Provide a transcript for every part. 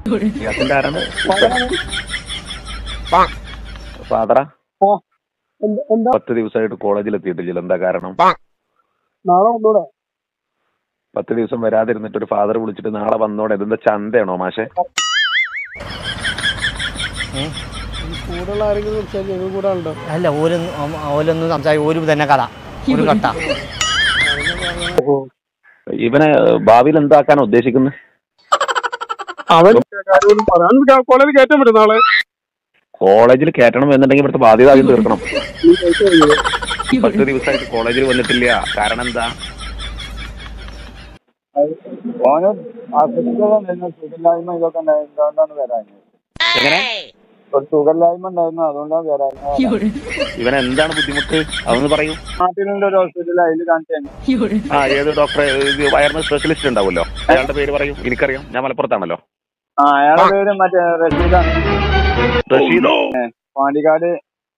നിയാസിന്റെ ആരാണ് ഫാദറാണ്. ഫാദറാ ഓ എന്ത്- എന്താ പത്ത് ദിവസമായിട്ട് കോളേജിൽ എത്തിയിട്ടില്ല എന്താ കാരണം നാളെ കൊണ്ടുകൂടെ പത്ത് ദിവസം വരാതിരുന്നിട്ട് ഒരു ഫാദർ വിളിച്ചിട്ട് നാളെ വന്നോടെ ഇതെന്താ ചന്തയാണോ മാഷെ കൂടുതൽ ആരെങ്കിലും വിളിച്ചാൽ ഞങ്ങൾ കൂടെ ഉണ്ടോ അല്ല ഓരൊന്നും ഓലൊന്നും സംസാരിക്കും ഒരു തന്നെ കഥ ഒരു കട്ട ഇവനെ ഭാവിയിൽ എന്താക്കാൻ ഉദ്ദേശിക്കുന്നത് അവൻ കാര്യമൊന്നും പറയാൻ കോളേജിൽ കയറ്റാൻ പറ്റും നാളെ കോളേജിൽ കയറ്റണം എന്നുണ്ടെങ്കിൽ ഇവിടുത്തെ ബാധ്യത ആദ്യം തീർക്കണം ഈ പൈസ കഴിഞ്ഞത്. പത്ത് ദിവസമായിട്ട് കോളേജിൽ വന്നിട്ടില്ല കാരണം എന്താ ഓന് അസുഖങ്ങളുണ്ടായിരുന്നു സുഖമില്ലായ്മ ഇതൊക്കെ ഉണ്ടായിരുന്നു അതുകൊണ്ടാണ് വരാഞ്ഞത് എങ്ങനെ ഒരു സുഖമില്ലായ്മ ഉണ്ടായിരുന്നു അതുകൊണ്ടാണ് വരാഞ്ഞത് ഇവൻ എന്താണ് ബുദ്ധിമുട്ട് അതൊന്ന് പറയൂ നാട്ടിലുള്ള ഒരു ഹോസ്പിറ്റലിൽ അതിൽ കാണിച്ചു ആ ഏത് ഡോക്ടറെ ഇത് വയറിന് സ്പെഷ്യലിസ്റ്റ് ഉണ്ടാവുമല്ലോ അയാളുടെ പേര് പറയൂ എനിക്കറിയാം ഞാൻ മലപ്പുറത്താണല്ലോ ആ അയാളുടെ പേര് മറ്റേ റഷീദാണ് റഷീദോ പാണ്ടിക്കാട്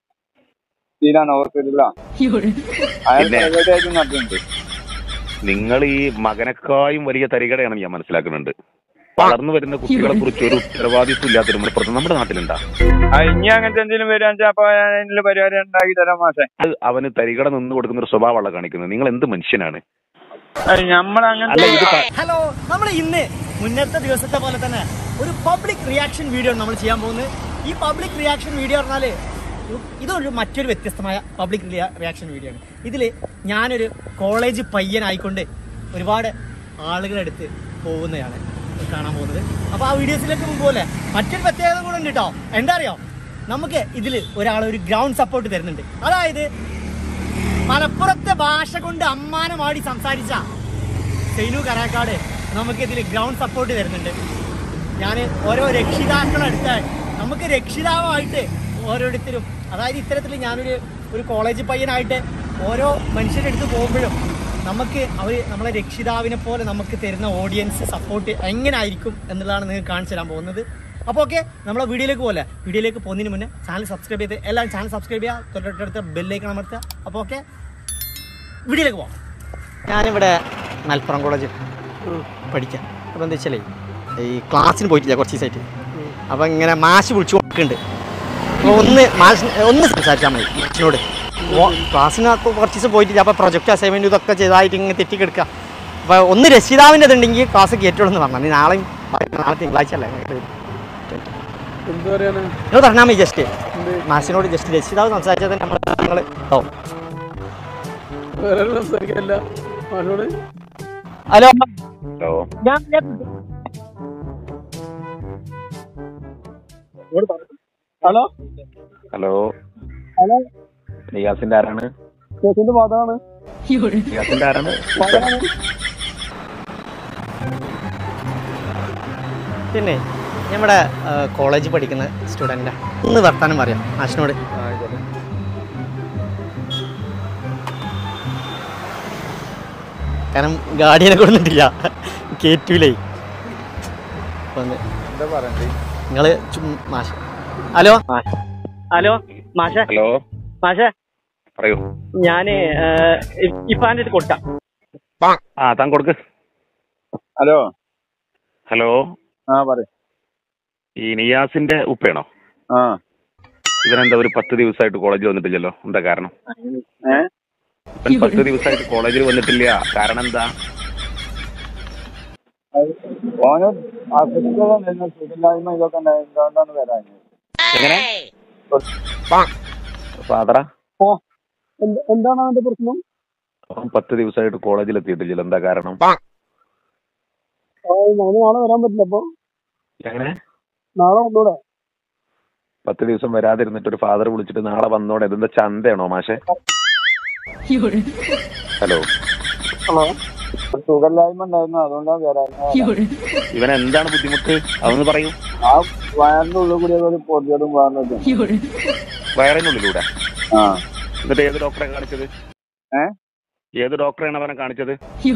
ഇതിലാണ് ഹോസ്പിറ്റലിലാണ് അയാൾ പിന്നെ? പ്രൈവറ്റ് ആയിട്ട് നടത്തുന്നുണ്ട് നിങ്ങൾ ഈ മകനേക്കായും വലിയ തരികടയാണ് ഞാൻ മനസ്സിലാക്കുന്നുണ്ട് വളർന്നു വരുന്ന കുട്ടികളെ കുറിച്ച് ഒരു ഉത്തരവാദിത്വം ഇല്ലാത്തൊരു മലപ്പുറത്ത് നമ്മുടെ നാട്ടിലുണ്ടാ ആ ഇനി അങ്ങനത്തെ എന്തെങ്കിലും വരികയാണെന്ന് വെച്ചാൽ അപ്പൊ അതിനുള്ള പരിഹാരം ഉണ്ടാക്കി തരാം മാഷെ അത് അവന് തരികട നിന്ന് കൊടുക്കുന്ന ഒരു സ്വഭാവമുള്ള കാണിക്കുന്നത് നിങ്ങൾ എന്ത് മനുഷ്യനാണ് നമ്മൾ അല്ല അങ്ങനത്തെ ഇത് ക- ഹലോ നമ്മൾ ഇന്ന് മുന്നത്തെ ദിവസത്തെ പോലെ തന്നെ ഒരു പബ്ലിക് റിയാക്ഷൻ വീഡിയോ ആണ് നമ്മൾ ചെയ്യാൻ പോകുന്നത് ഈ പബ്ലിക് റിയാക്ഷൻ വീഡിയോ പറഞ്ഞാല് ഇതൊരു മറ്റൊരു വ്യത്യസ്തമായ പബ്ലിക് റിയാക്ഷൻ വീഡിയോ ആണ് ഇതിൽ ഞാനൊരു കോളേജ് പയ്യനായിക്കൊണ്ട് ഒരുപാട് ആളുകളെടുത്ത് പോകുന്നതാണ് കാണാൻ പോകുന്നത് അപ്പോൾ ആ വീഡിയോസിലേക്ക് പോലെ മറ്റൊരു പ്രത്യേകത കൂടെ ഉണ്ട് കേട്ടോ എന്താ അറിയോ നമുക്ക് ഇതിൽ ഒരാൾ ഒരു ഗ്രൗണ്ട് സപ്പോർട്ട് തരുന്നുണ്ട് അതായത് മലപ്പുറത്തെ ഭാഷ കൊണ്ട് അമ്മാനമാടി സംസാരിച്ച സൈനു കരാക്കാട് നമുക്ക് ഇതിൽ ഗ്രൗണ്ട് സപ്പോർട്ട് തരുന്നുണ്ട് ഞാൻ ഓരോ രക്ഷിതാക്കളെടുത്ത് നമുക്ക് രക്ഷിതാവായിട്ട് ഓരോരുത്തരും അതായത് ഇത്തരത്തിൽ ഞാനൊരു ഒരു കോളേജ് പയ്യനായിട്ട് ഓരോ മനുഷ്യരുടെ അടുത്ത് പോകുമ്പോഴും നമുക്ക് അവർ നമ്മളെ രക്ഷിതാവിനെ പോലെ നമുക്ക് തരുന്ന ഓഡിയൻസ് സപ്പോർട്ട് എങ്ങനെ ആയിരിക്കും എന്നുള്ളതാണ് നിങ്ങൾക്ക് കാണിച്ചു തരാൻ പോകുന്നത് അപ്പോൾ ഓക്കെ നമ്മളെ വീഡിയോയിലേക്ക് പോലെ വീഡിയോയിലേക്ക് പോകുന്നതിന് മുന്നേ ചാനൽ സബ്സ്ക്രൈബ് ചെയ്ത് എല്ലാവരും ചാനൽ സബ്സ്ക്രൈബ് ചെയ്യുക തൊട്ടടുത്ത ബെല്ലേക്ക് അമർത്തുക അപ്പോൾ ഓക്കെ വീഡിയോയിലേക്ക് പോവാം ഞാനിവിടെ മലപ്പുറം കോളേജ് പഠിക്കാം അപ്പോൾ എന്താ വെച്ചാലേ ഈ ക്ലാസ്സിന് പോയിട്ടില്ല കുറച്ച് ദിവസമായിട്ട് അപ്പോൾ ഇങ്ങനെ മാഷ് വിളിച്ചു കൊടുക്കുന്നുണ്ട് അപ്പോൾ ഒന്ന് മാഷ് ഒന്ന് സംസാരിച്ചാൽ മതി മാഷിനോട് ഓ ക്ലാസ്സിന് അപ്പോൾ കുറച്ച് ദിവസം പോയിട്ടില്ല അപ്പോൾ പ്രൊജക്റ്റ് അസൈൻമെൻറ്റ് ഇതൊക്കെ ചെയ്തതായിട്ട് ഇങ്ങനെ തെറ്റിക്കെടുക്കുക അപ്പോൾ ഒന്ന് രക്ഷിതാവിൻ്റെ ഇതുണ്ടെങ്കിൽ ക്ലാസ് കയറ്റുള്ളൂ പറഞ്ഞു നീ നാളെയും നാളെ തിങ്കളാഴ്ച അല്ലേ എന്ത് പറയാനാ നിങ്ങൾ പറഞ്ഞാൽ മതി ജസ്റ്റ് മാഷിനോട് ജസ്റ്റ് രക്ഷിതാവ് സംസാരിച്ചാൽ തന്നെ നമ്മൾ നിങ്ങൾ ഓ വേറെ ആരും സംസാരിക്കാനില്ല അവനോട് ഹലോ ഹലോ ഞാൻ ഹലോ ഹലോ ഹലോ നിയാസിന്റെ ആരാണ് കേസിന്റെ പാതാണ് നിയാസിന്റെ ആരാണ് പിന്നെ നമ്മുടെ കോളേജ് പഠിക്കുന്ന സ്റ്റുഡൻ്റാ ഒന്ന് വർത്താനം പറയാം മാഷിനോട് കാരണം ഗാഡിയനെ കൊടുത്തിട്ടില്ല കേറ്റൂലേ അപ്പൊ ഒന്ന് എന്താ പറയണ്ടേ നിങ്ങള് മാഷ ഹലോ ഹലോ മാഷ ഹലോ മാഷ പറയൂ ഞാന് ഇപ്പാൻ്റെ അടുത്ത് കൊടുക്കാം ആ താൻ കൊടുക്ക് ഹലോ ഹലോ ആ പറ ഈ നിയാസിന്റെ ഉപ്പയാണോ ആ ഇവനെന്താ ഒരു പത്ത് ദിവസമായിട്ട് കോളേജിൽ വന്നിട്ടില്ലല്ലോ എന്താ കാരണം ഏ ഇവൻ പത്ത് ദിവസമായിട്ട് കോളേജിൽ വന്നിട്ടില്ല കാരണം എന്താ ഓന് അസുഖങ്ങളുണ്ടായിരുന്നു സുഖമില്ലായ്മ ഇതൊക്കെ ഉണ്ടായിരുന്നു അതുകൊണ്ടാണ് വരാഞ്ഞത് എങ്ങനെ ഫാദറാ ഓ എന്ത്- എന്താണ് അവന്റെ പ്രശ്നം അവൻ പത്ത് ദിവസമായിട്ട് കോളേജിൽ എത്തിയിട്ടില്ല എന്താ കാരണം ആ, ഞാൻ നാളെ വരാൻ പറ്റില്ല അപ്പൊ എങ്ങനെ നാളെ കൊണ്ടുകൂടെ പത്ത് ദിവസം വരാതിരുന്നിട്ട് ഒരു ഫാദർ വിളിച്ചിട്ട് നാളെ വന്നോടെ ഇതെന്താ ചന്തയാണോ മാഷെ ഹലോ ഹലോ ഒരു സുഖമില്ലായ്മ ഉണ്ടായിരുന്നു അതുകൊണ്ടാണ് വരാഞ്ഞത് ഇവൻ എന്താണ് ബുദ്ധിമുട്ട് അതൊന്ന് പറയൂ ആ വയറിന്റെ ഉള്ളിൽ കൂടി ഒരു പൊടിയോടും പറഞ്ഞിട്ട് വയറിനുള്ളിലൂടെ ആ എന്നിട്ട് ഏത് ഡോക്ടറെ കാണിച്ചത് ഏ? ഏത് ഡോക്ടറെയാണ് അവനെ കാണിച്ചത്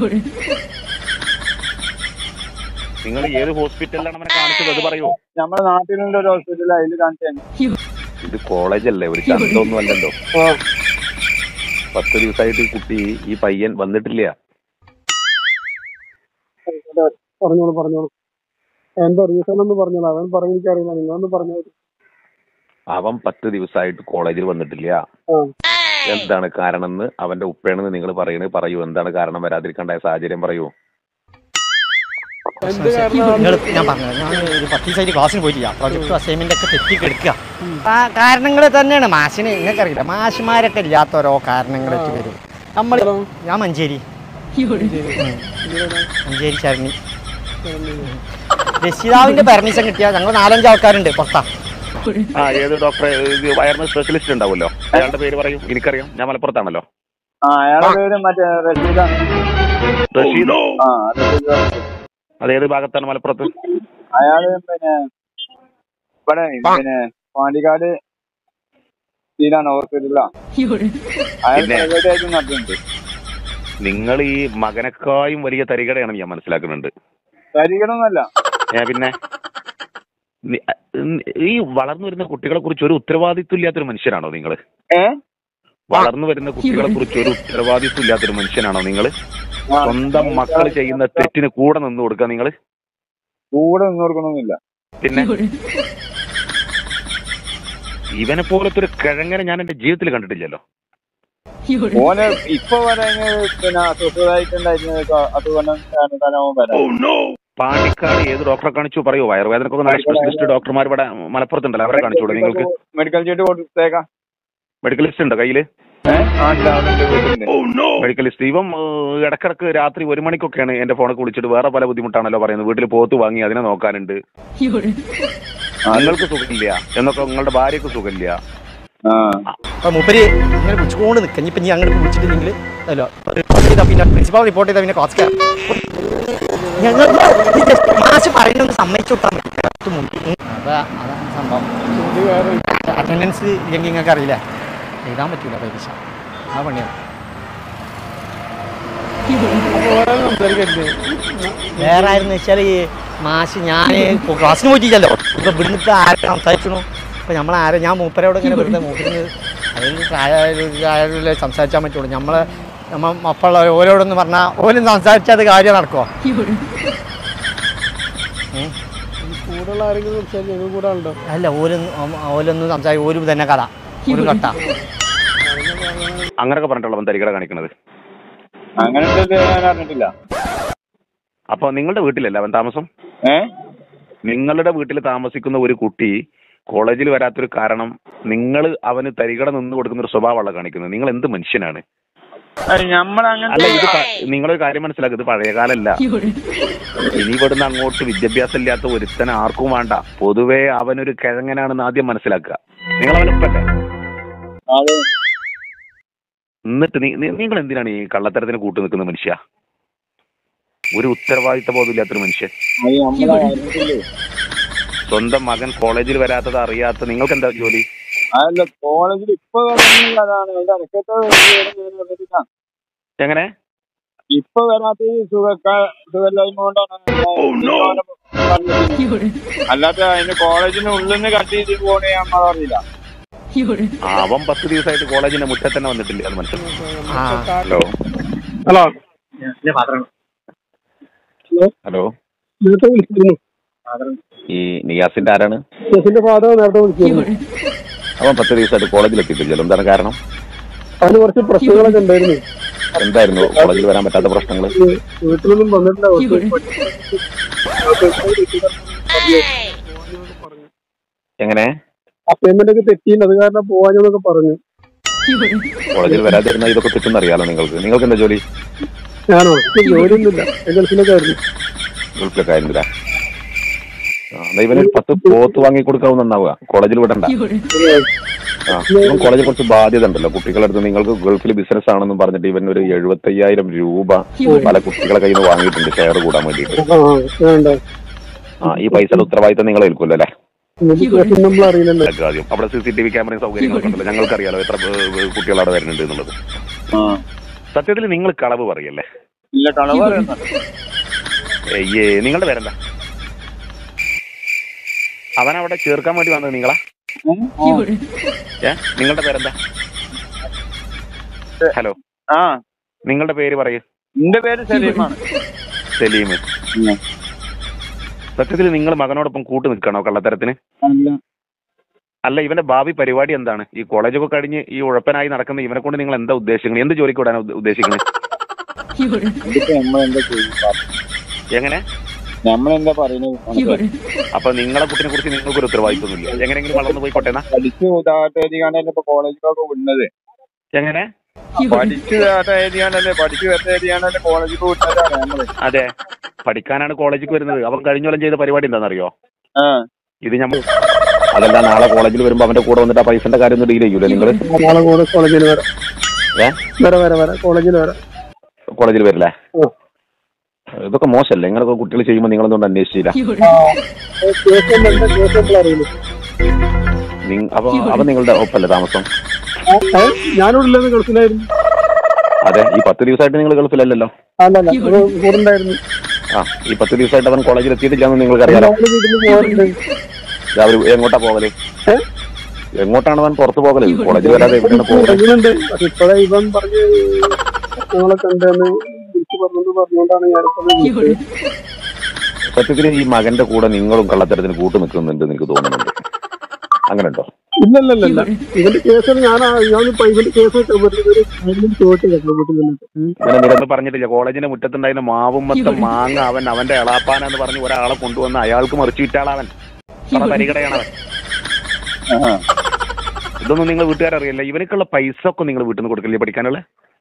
നിങ്ങൾ ഏത് ഹോസ്പിറ്റലിലാണ് അവനെ കാണിച്ചത് അത് പറയൂ നമ്മുടെ നാട്ടിലുള്ള ഒരു ഹോസ്പിറ്റലിൽ അതിൽ കാണിച്ചു ഇത് കോളേജല്ലേ ഒരു ചന്തമൊന്നും അല്ലല്ലോ ആ പത്ത് ദിവസമായിട്ട് ഈ കുട്ടി ഈ പയ്യൻ വന്നിട്ടില്ല പറഞ്ഞോളൂ പറഞ്ഞോളൂ എന്താ റീസൺ എന്ന് പറഞ്ഞത് അവൻ പറഞ്ഞ എനിക്കറിയില്ല നിങ്ങളൊന്ന് പറഞ്ഞത് അവൻ പത്ത് ദിവസമായിട്ട് കോളേജിൽ വന്നിട്ടില്ല ആ എന്താണ് കാരണം എന്ന് അവന്റെ ഉപ്പയാണെന്ന് നിങ്ങൾ പറയണേ പറയൂ എന്താണ് കാരണം വരാതിരിക്കേണ്ട സാഹചര്യം പറയൂ എന്ത് കാരണം നിങ്ങൾ ഞാൻ പറഞ്ഞത് ഞാൻ ഒരു പത്ത് ദിവസമായിട്ട് ക്ലാസ്സിന് പോയിട്ടില്ല പ്രൊജക്ട് അസൈൻമെന്റ് ഒക്കെ തെറ്റി കിടക്കുക കാരണങ്ങൾ തന്നെയാണ് മാഷിന് നിങ്ങൾക്കറിയില്ല മാഷിമാരൊക്കെ ഇല്ലാത്ത ഓരോ കാരണങ്ങളായിട്ട് വരും നമ്മൾ ഞാൻ മഞ്ചേരി ഉം. മഞ്ചേരി ചരണി രക്ഷിതാവിന്റെ പെർമിഷൻ കിട്ടിയ ഞങ്ങൾ നാലഞ്ച് ആൾക്കാരുണ്ട് പുറത്താ ആ ഏത് ഡോക്ടറെ ഇത് വയറിന് സ്പെഷ്യലിസ്റ്റ് ഉണ്ടാവുമല്ലോ അയാളുടെ പേര് പറയൂ എനിക്കറിയാം ഞാൻ മലപ്പുറത്താണല്ലോ ആ അയാളെ പേര് മറ്റേ റഷീദാണ് റഷീദോ ആ റഷീദ് അതേത് ഭാഗത്താണ് മലപ്പുറത്ത് അയാള് പിന്നെ ഇവിടെ പിന്നെ പാണ്ടിക്കാട് ഇതിലാണ് ഓർക്കില്ല അയാൾ പിന്നെ? പ്രൈവറ്റ് ആയിട്ട് നടത്തുന്നുണ്ട് നിങ്ങൾ ഈ മകനേക്കായും വലിയ തരികടയാണ് ഞാൻ മനസ്സിലാക്കുന്നുണ്ട് ശരീരമൊന്നുമല്ല ഞാൻ പിന്നെ നി- ഈ വളർന്നു വരുന്ന കുട്ടികളെ കുറിച്ച് ഒരു ഉത്തരവാദിത്വം ഇല്ലാത്തൊരു മനുഷ്യനാണോ നിങ്ങൾ ഏ വളർന്നു വരുന്ന കുട്ടികളെ കുറിച്ച് ഒരു ഉത്തരവാദിത്വം ഇല്ലാത്തൊരു മനുഷ്യനാണോ നിങ്ങൾ ആ. സ്വന്തം മക്കൾ ചെയ്യുന്ന തെറ്റിന് കൂടെ നിന്ന് കൊടുക്കുക നിങ്ങൾ കൂടെ നിന്ന് കൊടുക്കണമെന്നില്ല പിന്നെ ഇവനെ പോലത്തെ ഒരു കിഴങ്ങനെ ഞാൻ എന്റെ ജീവിതത്തിൽ കണ്ടിട്ടില്ലല്ലോ ഓന് ഇപ്പൊ വരാന് പിന്നെ അസ്വസ്ഥതായിട്ടുണ്ടായിരുന്ന അതുകൊണ്ട് തലവും വരാം പാണ്ടിക്കാട് ഏത് ഡോക്ടറെ കാണിച്ചു പറയൂ വയറുവേദനക്കൊക്കെ നല്ല സ്പെഷ്യലിസ്റ്റ് ഡോക്ടർമാർ ഇവിടെ മലപ്പുറത്തുണ്ടല്ലോ അവരെ കാണിച്ചൂടെ നിങ്ങൾക്ക് മെഡിക്കൽ ചീട്ട് കൊടുത്തേക്കാം മെഡിക്കൽ ലിസ്റ്റ് ഉണ്ടോ കയ്യില് ഏഹ് ആ ഉണ്ട്, അവിടെ ഉണ്ട്, വീട്ടിലുണ്ട്. മെഡിക്കൽ ലിസ്റ്റ് ഇവൻ ഏഹ്, ഇടക്കിടക്ക് രാത്രി ഒരു മണിക്കൊക്കെയാണ് എന്റെ ഫോണിൽ വിളിച്ചിട്ട് വേറെ പല ബുദ്ധിമുട്ടാണല്ലോ പറയുന്നത് വീട്ടിൽ പോത്ത് വാങ്ങി അതിനെ നോക്കാനുണ്ട് നിങ്ങൾക്ക് സുഖമില്ല എന്നൊക്കെ നിങ്ങളുടെ ഭാര്യക്ക് സുഖമില്ല ആ അപ്പൊ മൂപ്പര് ഇങ്ങനെ വിളിച്ചുകൊണ്ട് നിൽക്കുക ഇനിയിപ്പോ നീ അങ്ങോട്ട് വിളിച്ചിട്ടില്ലെങ്കിൽ അല്ലോ റിപ്പോർട്ട് ചെയ്താൽ പിന്നെ പ്രിൻസിപ്പാൾ റിപ്പോർട്ട് ചെയ്താൽ പിന്നെ ക്ലാസ് ഞങ്ങൾ മാഷ് പറയുന്നത് സമ്മതിച്ചു വിട്ടാൽ മതി correct മുമ്പ്. ഉം. അതാ അതാണ് സംഭവം ഇത് വേറെ അറ്റൻഡൻസ് ഇല്ലെങ്കിൽ നിങ്ങൾക്ക് അറിയില്ല എഴുതാൻ പറ്റൂല പരീക്ഷ ആ പണിയാണ് വേറെ സംസാരിക്കരുത് വേറെ ആയിരുന്നു വെച്ചാൽ ഈ മാഷ് ഞാൻ ക്ലാസ്സിന് പോയിട്ടില്ലല്ലോ ഇപ്പൊ ഇവിടുന്ന് ആരെ സംസാരിച്ചു ഇപ്പൊ നമ്മൾ ആരെ ഞാൻ മൂപ്പരോട് ഇങ്ങനെ വെറുതെ മൂപ്പരിന് അതിൽ പ്രായമായാലും സംസാരിച്ചാൽ പറ്റുള്ളൂ നമ്മളെ നമ്മ മപ്പുള്ള ഓരോടൊന്ന് പറഞ്ഞാൽ ഓരും സംസാരിച്ചാൽ അത് കാര്യം നടക്കുമോ ഈ കൂടുതൽ ആരെങ്കിലും സംസാരിക്കും ഞങ്ങൾ കൂടെ ഉണ്ടോ അല്ല ഓരൊന്നും ഓരൊന്നും സംസാരിക്കും ഓരും തന്നെ കഥ ഒരു കട്ട അങ്ങനൊക്കെ പറഞ്ഞിട്ടുള്ളവൻ തരികട കാണിക്കണത് അങ്ങനത്തെ ഞാൻ അറിഞ്ഞിട്ടില്ല അപ്പൊ നിങ്ങളുടെ വീട്ടിലല്ല അവൻ താമസം ഏ നിങ്ങളുടെ വീട്ടിൽ താമസിക്കുന്ന ഒരു കുട്ടി കോളേജിൽ വരാത്തൊരു കാരണം നിങ്ങൾ അവന് തരികട നിന്ന് കൊടുക്കുന്ന ഒരു സ്വഭാവമുള്ള കാണിക്കുന്നത് നിങ്ങൾ എന്ത് മനുഷ്യനാണ് അല്ല നമ്മളങ്ങനത്തെ ഇത് പ- നിങ്ങളൊരു കാര്യം മനസ്സിലാക്കുക ഇത് പഴയകാലല്ല ഇനി ഇവിടുന്ന് അങ്ങോട്ട് വിദ്യാഭ്യാസം ഇല്ലാത്ത ഒരുത്തൻ ആർക്കും വേണ്ട പൊതുവേ അവനൊരു കിഴങ്ങനാണെന്ന് ആദ്യം മനസ്സിലാക്കുക നിങ്ങൾ അവനൊപ്പല്ലേ അത് എന്നിട്ട് നി- നി- നിങ്ങൾ എന്തിനാണ് ഈ കള്ളത്തരത്തിന് കൂട്ടു നിൽക്കുന്ന മനുഷ്യ ഒരു ഉത്തരവാദിത്ത ബോധമില്ലാത്തൊരു മനുഷ്യൻ അത് നമ്മളെ അറിഞ്ഞിട്ടില്ലേ സ്വന്തം മകൻ കോളേജിൽ വരാത്തത് അറിയാത്ത നിങ്ങൾക്ക് എന്താ ജോലി അതല്ല കോളേജിൽ ഇപ്പൊ വരുന്നില്ല അതാണ് അതിന്റെ ഇടയ്ക്കത്തെ വിവരം ഞാൻ അറിഞ്ഞിട്ടില്ല. എങ്ങനെ ഇപ്പൊ വരാത്ത ഈ സുഖക്ക സുഖമില്ലായ്മ കൊണ്ടാണ് പറഞ്ഞത്. അല്ലാത്ത അതിന്റെ കോളേജിന് ഉള്ളിൽ നിന്ന് കട്ട് ചെയ്ത് പോണേ നമ്മൾ അറിയില്ല അവൻ പത്ത് ദിവസമായിട്ട് കോളേജിന്റെ മുറ്റത്ത് തന്നെ വന്നിട്ടില്ല അത് മനസ്സിലായി ആ ഹലോ ഹലോ ഹലോ നേരത്തെ വിളിച്ചിരുന്നു ഈ നിയാസിന്റെ ആരാണ് ജസിന്റെ ഫാദർ നേരത്തെ വിളിച്ചിരുന്നു അവൻ പത്ത് ദിവസമായിട്ട് കോളേജിൽ എത്തിയിട്ടില്ലല്ലോ എന്താണ് കാരണം അതിന് കുറച്ച് പ്രശ്നങ്ങളൊക്കെ ഉണ്ടായിരുന്നു എന്തായിരുന്നു കോളേജിൽ വരാൻ പറ്റാത്ത പ്രശ്നങ്ങൾ വീ- വീട്ടിലൊന്നും വന്നിട്ടില്ല എങ്ങനെ അസൈൻമെന്റ് ഒക്കെ തെറ്റിയില്ല അത് കാരണം പോവാഞ്ഞെന്നൊക്കെ പറഞ്ഞു കോളേജിൽ വരാതിരുന്ന ഇതൊക്കെ കിട്ടുന്ന അറിയാലോ നിങ്ങൾക്ക് നിങ്ങൾക്ക് എന്താ ജോലി ഞാനോ എനിക്ക് ജോലിയൊന്നുമില്ല ഗൾഫിലൊക്കെ ആയിരുന്നു ഗൾഫിലൊക്കെ ആയിരുന്നില്ല ആ, എന്നാ ഇവനൊരു പത്ത് പോത്ത് വാങ്ങി കൊടുക്കാവും നന്നാവുക കോളേജിൽ വിടണ്ട ആ ഇവൻ കോളേജിൽ കുറച്ച് ബാധ്യത ഉണ്ടല്ലോ കുട്ടികളുടെ അടുത്ത് നിങ്ങൾക്ക് ഗൾഫിൽ ബിസിനസ് ആണെന്നും പറഞ്ഞിട്ട് ഇവൻ ഒരു എഴുപത്തയ്യായിരം രൂപ പല കുട്ടികളെ കയ്യിൽ നിന്ന് വാങ്ങിയിട്ടുണ്ട് ഷെയർ കൂടാൻ വേണ്ടിയിട്ട് ആ വേണ്ട ആ ഈ പൈസയുടെ ഉത്തരവാദിത്തം നിങ്ങൾ ഏൽക്കുമല്ലോ അല്ലേ എനിക്ക് നമ്മൾ അറിയില്ലല്ലോ ഇതൊക്കെ ആദ്യം അവിടെ സി സി ടി വി ക്യാമറയും സൗകര്യങ്ങളൊക്കെ ഉണ്ടല്ലോ ഞങ്ങൾക്കറിയാലോ എത്ര ഏഹ്, കുട്ടികൾ അവിടെ വരുന്നുണ്ട് എന്നുള്ളത് ആ സത്യത്തിൽ നിങ്ങൾ കളവ് പറയല്ലേ ഇല്ല കളവ് അറിയുന്ന ഏയ്യേ നിങ്ങളുടെ പേരെന്താ അവൻ അവിടെ ചേർക്കാൻ വേണ്ടി വന്നത് നിങ്ങളാ ഏ നിങ്ങളുടെ പേരെന്താ ഹലോ ആ നിങ്ങളുടെ പേര് പറയൂ എന്റെ പേര് സലീമാണ് സലീം സത്യത്തിൽ നിങ്ങൾ മകനോടൊപ്പം കൂട്ടു നിൽക്കണോ കള്ളത്തരത്തിന് അല്ല അല്ല ഇവന്റെ ഭാവി പരിപാടി എന്താണ് ഈ കോളേജൊക്കെ കഴിഞ്ഞ് ഈ ഉഴപ്പനായി നടക്കുന്ന ഇവനെ കൊണ്ട് നിങ്ങൾ എന്താ ഉദ്ദേശിക്കുന്നത് എന്ത് ജോലിക്ക് വിടാൻ ഉദ്ദേശിക്കുന്നത് ഇതിപ്പോ നമ്മളെന്താ ചെയ്യും എങ്ങനെ നമ്മളെന്താ പറയുന്നത് അപ്പൊ നിങ്ങളെ കുട്ടിനെ കുറിച്ച് നിങ്ങൾക്ക് ഒരു ഉത്തരവാദിത്വമില്ല എങ്ങനെയെങ്കിലും വളർന്നു പോയിക്കോട്ടെ എന്നാ പഠിച്ച് ഉദാഹരണ ഇപ്പൊ കോളേജിലൊക്കെ വിടുന്നത് എങ്ങനെ പഠിച്ച് എഴുതിയാണല്ലേ പഠിച്ച് എഴുതിയാണല്ലേ കോളേജിൽ വിട്ടതാണ് നമ്മള് അതെ പഠിക്കാനാണ് കോളേജിൽ വരുന്നത് അവൻ കഴിഞ്ഞ കൊല്ലം ചെയ്ത പരിപാടി എന്താണെന്നറിയോ ആ ഇത് നമ്മൾ അതല്ല നാളെ കോളേജിൽ വരുമ്പോ അവന്റെ കൂടെ വന്നിട്ട് ആ പൈസന്റെ കാര്യം ഒന്നും ഡീൽ ചെയ്യൂലേ നിങ്ങൾ നാളെ കൂടെ കോളേജിൽ വരാം ഏ വരാം വരാം വരാം കോളേജിൽ വരാം കോളേജിൽ വരില്ലേ ഓ. ഇതൊക്കെ മോശമല്ലേ ഇങ്ങനൊക്കെ കുട്ടികൾ ചെയ്യുമ്പോൾ നിങ്ങളൊന്നും അന്വേഷിച്ചില്ല കേസ് എന്താ കേസ് എപ്പോഴും അറിയില്ല നിങ്ങ- അപ്പൊ അവൻ നിങ്ങളുടെ ഒപ്പല്ലേ താമസം ഞാനിവിടെ ഇല്ലെന്ന് ഗൾഫിലായിരുന്നു അതെ ഈ പത്ത് ദിവസമായിട്ട് നിങ്ങൾ ഗൾഫിലല്ലല്ലോ അല്ലല്ല ഒരു കൂടെ ഉണ്ടായിരുന്നു ആ ഈ പത്ത് ദിവസമായിട്ട് അവൻ കോളേജിൽ എത്തിയിട്ടില്ലാന്ന് നിങ്ങൾക്ക് അറിയാലോ അവന് വീട്ടിൽ പോകാറുണ്ട് അവർ എങ്ങോട്ടാ പോകല് ഏ? എങ്ങോട്ടാണ് അവൻ പുറത്ത് പോകല് കോളേജിൽ വരാതെ എവിടെയാണ് പോകുന്നത് എങ്ങനെയുണ്ട് പക്ഷെ ഇപ്പഴേ ഇവൻ പറഞ്ഞ് ഞങ്ങളെ കണ്ടെന്ന് വിളിച്ചു പറഞ്ഞു പറഞ്ഞുകൊണ്ടാണ് ഞാനിപ്പോ വിളിച്ചത്. സത്യത്തിൽ ഈ മകന്റെ കൂടെ നിങ്ങളും കള്ളത്തരത്തിന് കൂട്ടു നിൽക്കുന്നുണ്ട് എനിക്ക് തോന്നുന്നുണ്ട് അങ്ങനെ ഉണ്ടോ ഇല്ലല്ലല്ല ഇവന്റെ കേസ് ഞാൻ ഞാനിപ്പോ ഇവന്റെ കേസ് ചോദിച്ചു കേട്ടോ വീട്ടിൽ നിന്നിട്ട് ഉം. ഇങ്ങനെ നിരന്ന് പറഞ്ഞിട്ടില്ല കോളേജിന്റെ മുറ്റത്തുണ്ടായിരുന്ന മാവും മൊത്തം മാങ്ങ അവൻ അവന്റെ എളാപ്പാനെന്ന് പറഞ്ഞ് ഒരാളെ കൊണ്ടുവന്ന് അയാൾക്ക് മറിച്ചു വിറ്റാളവൻ പറ തരികടയാണ് അവൻ ആ. ഇതൊന്നും നിങ്ങൾ വീട്ടുകാരറിയില്ല ഇവനക്കുള്ള പൈസ ഒക്കെ നിങ്ങൾ വീട്ടിൽ നിന്ന് കൊടുക്കില്ലേ പഠിക്കാനുള്ള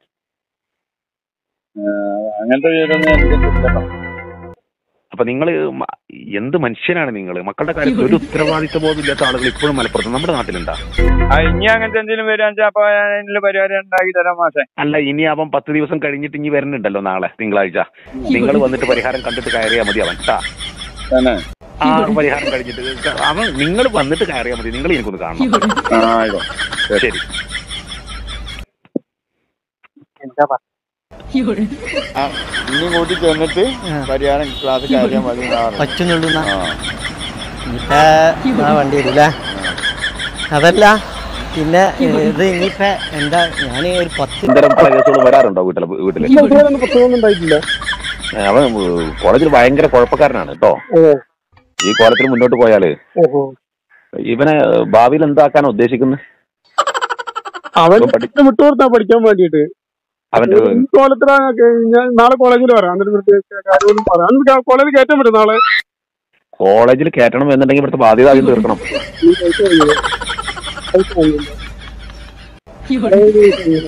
ആ, അങ്ങനത്തെ വിവരമൊന്നും എനിക്ക് കിട്ടണം അപ്പൊ നിങ്ങൾ എന്ത് മനുഷ്യനാണ് നിങ്ങൾ മക്കളുടെ കാര്യത്തിൽ ഒരു ഉത്തരവാദിത്വ ബോധം ഇല്ലാത്ത ആളുകൾ ഇപ്പോഴും മലപ്പുറത്ത് നമ്മുടെ നാട്ടിലുണ്ടാ ആ ഇനി അങ്ങനത്തെ എന്തെങ്കിലും വരാന്ന് വെച്ചാൽ അപ്പൊ അതിനുള്ള പരിപാടി ഉണ്ടാക്കി തരാം മാഷെ അല്ല ഇനി അവൻ പത്ത് ദിവസം കഴിഞ്ഞിട്ട് ഇനി വരുന്നുണ്ടല്ലോ നാളെ തിങ്കളാഴ്ച നിങ്ങൾ വന്നിട്ട് പരിഹാരം കണ്ടിട്ട് കയറിയാൽ മതി അവൻ ട്ടാ. തന്നെ ആ പരിഹാരം കഴിഞ്ഞിട്ട് അവൻ നിങ്ങൾ വന്നിട്ട് കയറിയാൽ മതി നിങ്ങൾ എനിക്കൊന്ന് കാണണം ആ ആയിക്കോ ശരി ആ, ഇനി കൂട്ടി ചെന്നിട്ട് പരിഹാരം ക്ലാസ് കയറിയാൽ മതി എന്നാ പറഞ്ഞത്. പറ്റുന്നുള്ളൂ എന്നാ. ആ ഇനിയിപ്പോ ആ വണ്ടി വരില്ല അതല്ല പിന്നെ ഇത് ഇനിയിപ്പോ എന്താ ഞാൻ ഒരു പത്ത് ഇത്തരം പല കേസുകൾ വരാറുണ്ടോ വീട്ടില് വീട്ടില് ഇതുവരെയൊന്നും പ്രശ്നമൊന്നും ഉണ്ടായിട്ടില്ല ഏ, അവൻ കോളേജിൽ ഭയങ്കര കുഴപ്പക്കാരനാണ് കേട്ടോ ഓ ഈ കോലത്തിൽ മുന്നോട്ട് പോയാല് ഓഹോ ഇവനെ ഭാവിയിൽ എന്താക്കാനാ ഉദ്ദേശിക്കുന്നത് അവൻ ഇവൻ പഠി- വിട്ടുകൊടുത്താ പഠിക്കാൻ വേണ്ടിയിട്ട് അവന്റെ ഈ കോലത്തിലാ ഞാൻ നാളെ കോളേജിൽ വരാം എന്നിട്ട് ഇവിടുത്തെ കാര്യമൊന്നും പറയാം എന്നിട്ട് കോളേജിൽ കയറ്റാൻ പറ്റും നാളെ കോളേജിൽ കയറ്റണം എന്നുണ്ടെങ്കിൽ ഇവിടുത്തെ ബാധ്യത ആദ്യം തീർക്കണം ഈ പൈസ വാങ്ങിയില്ല. പൈസ വാങ്ങിയില്ല. കോളേജിൽ പൈസ വാങ്ങിയില്ല.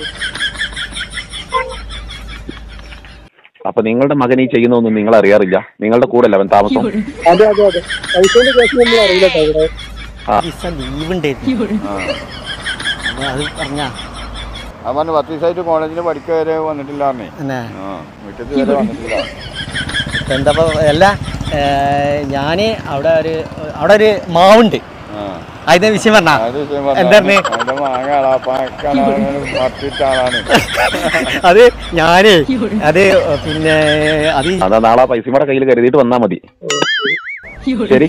അപ്പൊ നിങ്ങളുടെ മകൻ ഈ ചെയ്യുന്നതൊന്നും നിങ്ങൾ അറിയാറില്ല നിങ്ങളുടെ കൂടെ അല്ല അവൻ താമസം അതെ അതെ അതെ പൈസേന്റെ കേസ് നമ്മൾ അറിയില്ല കേട്ടോ ഇവിടെ ദിവസം ലീവ് ഉണ്ടായിരുന്നു ആ അപ്പൊ അത് പറഞ്ഞാ അവൻ പറഞ്ഞു പത്ത് ദിവസമായിട്ട് കോളേജിൽ പഠിക്കാൻ വരെ വന്നിട്ടില്ല പറഞ്ഞേ എന്നാ ആ വീട്ടിൽ വരെ വന്നിട്ടില്ല എന്താ അല്ല ഞാന് അവിടെ ഒരു അവിടെ ഒരു മാവുണ്ട് ആ അതിന്റെ വിഷയം പറഞ്ഞാ അത് വിഷയം എന്താ പറഞ്ഞാ, പറഞ്ഞേ? അവന്റെ മാങ്ങ അളാപ്പാക്കാണ് മറിച്ചിട്ട ആളാണ് അത് ഞാന് അത് പിന്നെ അത് അതാ നാളെ ആ പൈസ കൂടെ കയ്യിൽ കരുതിയിട്ട് വന്നാ മതി ശരി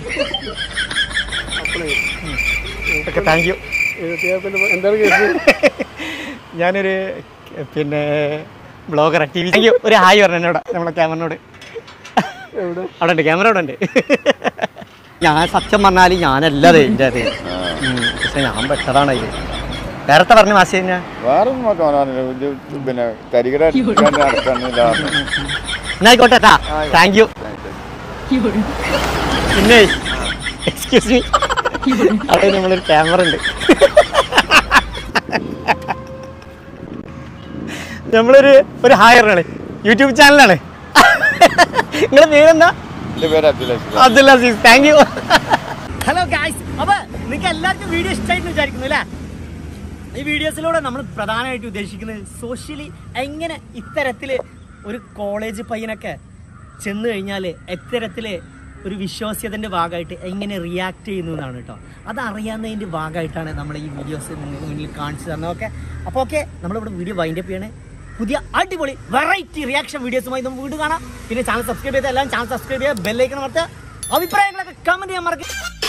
ഓക്കെ താങ്ക് യു എന്താണ് കേസ് ഞാനൊരു പിന്നെ blogger T V thank you ഒരു ഹായ് പറഞ്ഞു എന്നോട് നമ്മളെ ക്യാമറനോട് എവിടെ അവിടെ ഉണ്ട് ക്യാമറ അവിടെ ഉണ്ട് ഞാൻ സത്യം പറഞ്ഞാൽ ഞാനല്ല അത് എൻ്റെ അത് ഉം. പക്ഷെ ഞാൻ പെട്ടതാണ് അതിൽ നേരത്തെ പറഞ്ഞ മാസം കഴിഞ്ഞാൽ വേറെ ഒന്നും നോക്കാൻ പറഞ്ഞില്ല. ഇത് പിന്നെ തരികട അടിക്കാൻ നടക്കാനില്ല പറഞ്ഞു എന്നായിക്കോട്ടെ കേട്ടാ താങ്ക് യു പിന്നെ എക്സ്ക്യൂസ് മീ അവിടെ നമ്മളൊരു ക്യാമറ ഉണ്ട് നമ്മളൊരു ഒരു ഹായറാണ് യൂട്യൂബ് ചാനലാണ് നിങ്ങളുടെ പേരെന്താ എന്റെ പേര് Abdul Aziz Abdul Aziz thank you hello guys അപ്പൊ നിങ്ങൾക്ക് എല്ലാവർക്കും വീഡിയോ ഇഷ്ടമായിട്ട് വിചാരിക്കുന്നു അല്ലേ ഈ വീഡിയോസിലൂടെ നമ്മൾ പ്രധാനമായിട്ട് ഉദ്ദേശിക്കുന്നത് സോഷ്യലി എങ്ങനെ ഇത്തരത്തില് ഒരു കോളേജ് പയ്യനൊക്കെ ചെന്ന് കഴിഞ്ഞാൽ എത്തരത്തില് ഒരു വിശ്വാസ്യതന്റെ ഭാഗമായിട്ട് എങ്ങനെ റിയാക്ട് ചെയ്യുന്നു എന്നാണ് കേട്ടോ അത് അറിയാവുന്നതിന്റെ ഭാഗമായിട്ടാണ് നമ്മൾ ഈ വീഡിയോസ് നിങ്ങൾക്ക് മുന്നിൽ കാണിച്ചു തന്നത് ഓക്കെ അപ്പോൾ ഓക്കെ നമ്മളിവിടെ വീഡിയോ വൈൻഡപ്പ് ചെയ്യണേ പുതിയ അടിപൊളി വെറൈറ്റി റിയാക്ഷൻ വീഡിയോസുമായി നമുക്ക് വീണ്ടും കാണാം പിന്നെ ചാനൽ സബ്സ്ക്രൈബ് ചെയ്ത എല്ലാം ചാനൽ സബ്സ്ക്രൈബ് ചെയ്യുക ബെല്ലൈക്കൺ മറത്ത് അഭിപ്രായങ്ങളൊക്കെ കമന്റ് ചെയ്യാൻ മറക്കുക